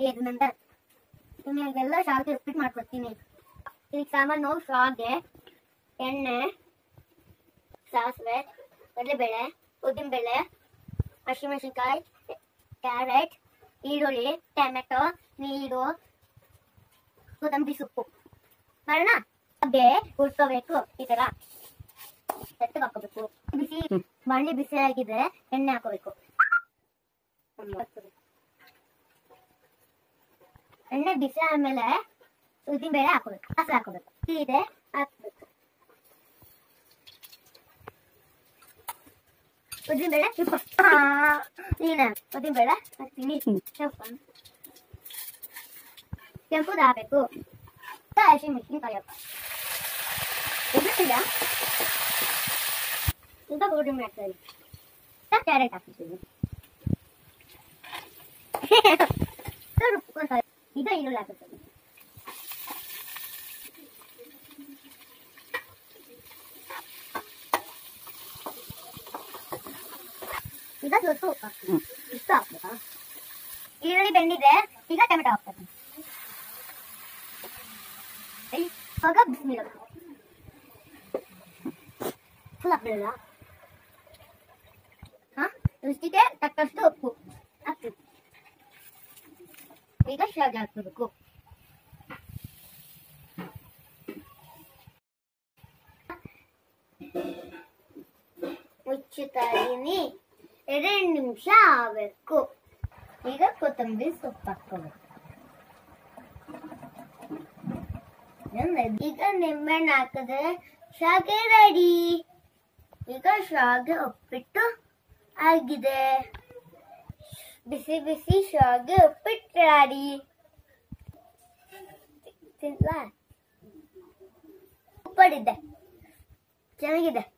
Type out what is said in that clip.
ಇದು ನಂದ ನಿಮಗೆಲ್ಲ ಶಾವಿಗೆ ಉಪ್ಪಿಟ್ಟು ಮಾಡ್ಕೊಡ್ತೀನಿ ಈಗ ಸಾಮಾನು ಶಾವಿಗೆ ಎಣ್ಣೆ ಸಾಸಿವೆ ಕಡಲೆಬೇಳೆ ಉದ್ದಿನಬೇಳೆ ಹಸಿಮೆಣಸಿನ್ಕಾಯಿ ಕ್ಯಾರೆಟ್ ಈರುಳ್ಳಿ ಟೊಮೆಟೊ ನೀರು ಕೊತ್ತಂಬರಿ ಸೊಪ್ಪು ಮಾಡೋಣ ಹಾಗೆ ಹುಡ್ಕೋಬೇಕು ಈ ತರ ಸೆಟ್ಟಿಗೆ ಹಾಕೋಬೇಕು ಬಿಸಿ ಬಾಣಲಿ ಬಿಸಿ ಆಗಿದೆ ಎಣ್ಣೆ ಹಾಕೋಬೇಕು ಎಣ್ಣೆ ಬಿಸಿ ಆದ್ಮೇಲೆ ಉದ್ದಿನ ಬೇಳೆ ಹಾಕೋಬೇಕು ಹಸಿ ಹಾಕೋಬೇಕು ಇದೆ ಹಾಕ್ಬೇಕು ಉದ್ದಿನ ಬೇಳೆ ನೀನ ಉದ್ದಿನ ಬೇಳೆ ಹಾಕ್ತೀನಿ ಕೆಂಪು ಕೆಂಪುದು ಹಾಕ್ಬೇಕು ಹಸಿ ಮೆಣಸಿನ್ಕಾಯಿ ಹಾಕ ಎದುರಿಸಿದ ಈಗ ಗೋಧಿ ಮಾಡ್ತೀವಿ ಕ್ಯಾರೆಟ್ ಹಾಕ್ತೀವಿ ಈಗ ಈರುಳ್ಳಿ ಹಾಕುತ್ತೀವಿ ಈಗ ಸ್ವಲ್ಪ ಉಪ್ಪು ಹಾಕ್ತೀನಿ ಇಷ್ಟು ಹಾಕ್ಬೇಕಾ ಈರುಳ್ಳಿ ಬೆಂದಿದೆ ಈಗ ಟೊಮೆಟೊ ಹಾಕ್ತೀನಿ ಇವಾಗ ಬಿಸಿನೀರು ಫುಲ್ ಹಾಕ್ಬಿಡಲ್ಲ ಹಾ ರುಚಿಗೆ ತಕ್ಕಷ್ಟು ಉಪ್ಪು ಹಾಕ್ತೀವಿ ಈಗ ಶಾವಿಗೆ ಹಾಕ್ಬೇಕು ಮುಚ್ಚುತ್ತಾ ಇದೀನಿ ಎರಡು ನಿಮಿಷ ಆಗಬೇಕು ಈಗ ಕೊತ್ತಂಬರಿ ಸೊಪ್ಪು ಹಾಕೋಬೇಕು ಈಗ ನಿಂಬೆಹಣ್ಣು ಹಾಕಿದ್ರೆ ಶಾವಿಗೆ ರೆಡಿ ಈಗ ಶಾವಿಗೆ ಉಪ್ಪಿಟ್ಟು ಆಗಿದೆ ಬಿಸಿ ಬಿಸಿ ಶಾವಿಗೆ ಉಪ್ಪಿಟ್ಟು ರೆಡಿ ತಿನ್ಲಾ ಉಪ್ಪಡಿದ್ದೆ ಚೆನ್ನಾಗಿದೆ